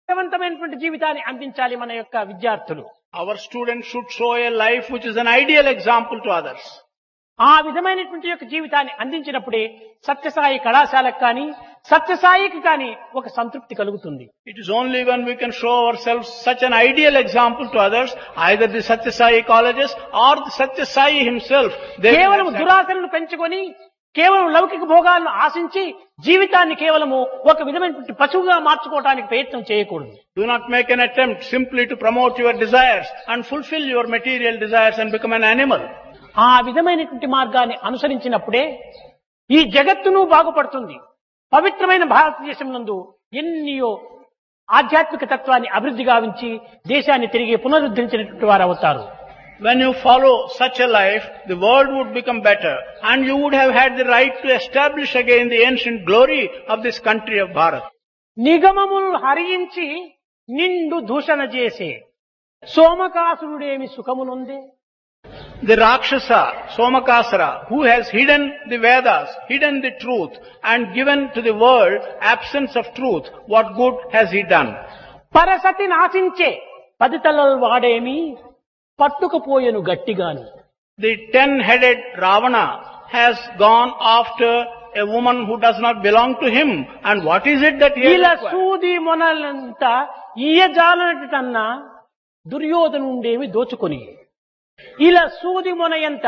అర్థవంతమైనటువంటి జీవితాన్ని అందించాలి మన యొక్క విద్యార్థులు Our students should show a life which is an ideal example to others. ఆ విధమైనటువంటి యొక్క జీవితాన్ని అందించినప్పుడే సత్యసాయి కళాశాలకు కానీ సత్యసాయికి కానీ ఒక సంతృప్తి కలుగుతుంది It is only when we can show ourselves such an ideal example to others, either the Satya Sai colleges or the Satya Sai himself. they will కేవలం accept. దురాశలను పెంచుకొని కేవలం లౌకిక భోగాలను ఆశించి జీవితాన్ని కేవలము ఒక విధమైనటువంటి పశువుగా మార్చుకోవడానికి ప్రయత్నం చేయకూడదు Do not make an attempt simply to promote your desires and fulfill your material desires and become an animal. ఆ విధమైనటువంటి మార్గాన్ని అనుసరించినప్పుడే ఈ జగత్తును బాగుపడుతుంది పవిత్రమైన భారతదేశం నందు ఎన్నియో ఆధ్యాత్మిక తత్వాన్ని అభివృద్ధి గావించి దేశాన్ని తిరిగి పునరుద్ధరించినటువంటి వారు అవుతారు When you follow such a life, the world would become better and you would have had the right to establish again the ancient glory of this country of Bharat. నిగమములు హరించి నిండు దూషణ చేసే సోమకాసురుడేమి సుఖమునుందే The Rakshasa, Somakasara, who has hidden the Vedas, hidden the truth and given to the world absence of truth, what good has he done? పరసతి నాశించే పది తలలు వాడేమి పట్టుకుపోయెను గట్టిగాను The ten-headed Ravana has gone after a woman who does not belong to him. And what is it that he has ఇలా acquired? సూది మొనలంతా ఇయ్యజాలనటన్నా దుర్యోధనుండేమి దోచుకొని ఇలా సూది మొన ఎంత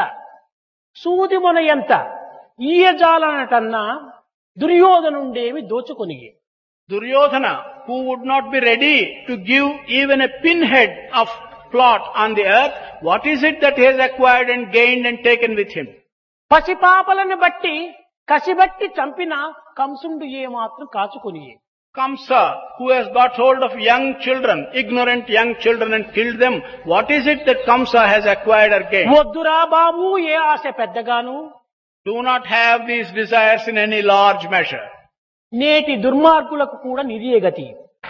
సూది మొన ఎంత ఇయ్యజాలనటన్నా దుర్యోధనుండేమి దోచుకొని Duryodhana, who would not be ready to give even a pinhead of plot on the earth, what is it that he has acquired and gained and taken with him? పసిపాపలను బట్టి కసిబట్టి చంపిన కంసుండు ఏమాత్రం కాచుకొని Kamsa, who has got hold of young children, ignorant young children and killed them, what is it that Kamsa has acquired or gained? వద్దురా బాబు ఏ ఆశ పెద్దగాను Do not have these desires in any large measure. నేటి దుర్మార్గులకు కూడా నిధియే గతి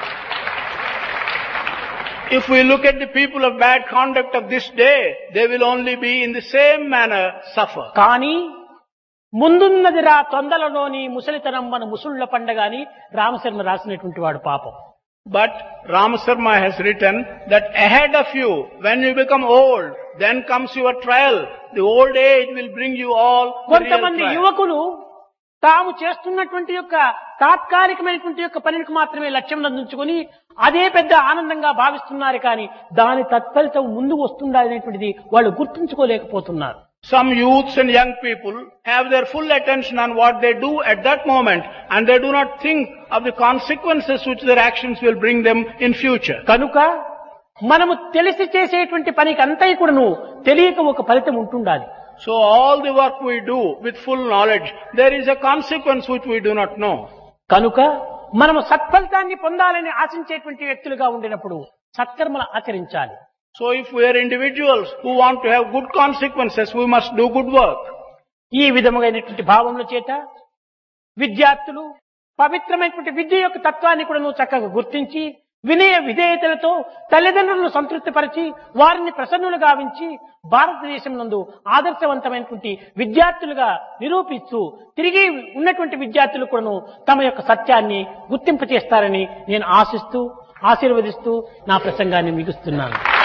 If we look at the people of bad conduct of this day, they will only be in the same manner suffer. కానీ ముందున్నది రా తొందరలోని ముసలితనం మన ముసుళ్ల పండగ అని రామశర్మ రాసినటువంటి వాడు పాపం But Ramasarma has written that ahead of you, when you become old, then comes your trial. The old age will bring you all the real కొంతమంది trial. యువకులు తాము చేస్తున్నటువంటి యొక్క తాత్కాలికమైనటువంటి యొక్క పనికి మాత్రమే లక్ష్యం ఉంచుకొని అదే పెద్ద ఆనందంగా భావిస్తున్నారు కానీ దాని తత్ఫలితం ముందు వస్తుందా అనేటువంటిది వాళ్ళు గుర్తుంచుకోలేకపోతున్నారు Some youths and young people have their full attention on what they do at that moment and they do not think of the consequences which their actions will bring them in future. కనుక మనము తెలిసి చేసేటువంటి పనికి అంతా కూడాను తెలియక ఒక ఫలితం ఉంటుండాలి So all the work we do with full knowledge, there is a consequence which we do not know. కనుక మనము సత్ఫలితాన్ని పొందాలని ఆశించేటువంటి వ్యక్తులుగా ఉండినప్పుడు సత్కర్మలు ఆచరించాలి So if we are individuals who want to have good consequences, we must do good work. ఈ విధములైనటువంటి భావముల చేత విద్యార్థులు పవిత్రమైనటువంటి విద్య యొక్క తత్వాన్ని కూడా నువ్వు చక్కగా గుర్తించి వినయ విధేయతలతో తల్లిదండ్రులను సంతృప్తిపరిచి వారిని ప్రసన్నులు గావించి భారతదేశం నందు ఆదర్శవంతమైనటువంటి విద్యార్థులుగా నిరూపిస్తూ తిరిగి ఉన్నటువంటి విద్యార్థులు కూడాను తమ యొక్క సత్యాన్ని గుర్తింపు చేస్తారని నేను ఆశిస్తూ ఆశీర్వదిస్తూ నా ప్రసంగాన్ని ముగిస్తున్నాను